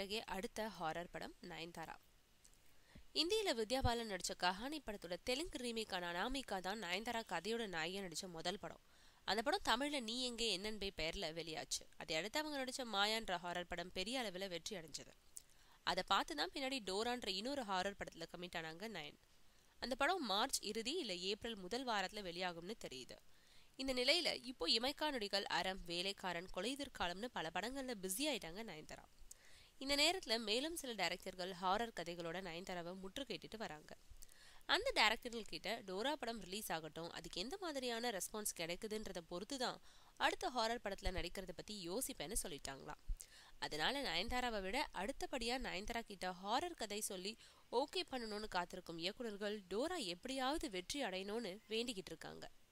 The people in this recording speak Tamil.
பிறகே அடுத்த ஹாரர் படம் நயன்தாரா இந்தியில வித்யா பாலன் நடிச்ச கஹானி படத்தோட தெலுங்கு ரீமேக்கான அனாமிகா தான் நயன்தாரா கதையோட நாயகா நடிச்ச முதல் படம் அந்த படம் தமிழ்ல நீ எங்கே என்னன்பே பெயர்ல வெளியாச்சு அதை அடுத்து அவங்க நடிச்ச மாயான்ற ஹாரர் படம் பெரிய அளவில் வெற்றி அடைஞ்சது அதை பார்த்து தான் பின்னாடி டோரான்ற இன்னொரு ஹாரர் படத்துல கமிட் ஆனாங்க நயன் அந்த படம் மார்ச் இறுதி இல்ல ஏப்ரல் முதல் வாரத்துல வெளியாகும்னு தெரியுது இந்த நிலையில இப்போ இமைக்கா நொடிகள் அறம் வேலைக்காரன் கொலைதிர்காலம்னு பல படங்கள்ல பிஸி ஆயிட்டாங்க நயன்தாரா இந்த நேரத்துல மேலும் சில டைரக்டர்கள் ஹாரர் கதைகளோட நயன்தாராவை முற்று கேட்டுட்டு வராங்க அந்த டைரக்டர்கள் கிட்ட டோரா படம் ரிலீஸ் ஆகட்டும் அதுக்கு எந்த மாதிரியான ரெஸ்பான்ஸ் கிடைக்குதுன்றத பொறுத்து தான் அடுத்த ஹாரர் படத்துல நடிக்கிறத பத்தி யோசிப்பேன்னு சொல்லிட்டாங்களாம் அதனால நயன்தாராவை விட அடுத்தபடியா நயன்தாரா கிட்ட ஹாரர் கதை சொல்லி ஓகே பண்ணணும்னு காத்திருக்கும் இயக்குனர்கள் டோரா எப்படியாவது வெற்றி அடையணும்னு வேண்டிக்கிட்டு இருக்காங்க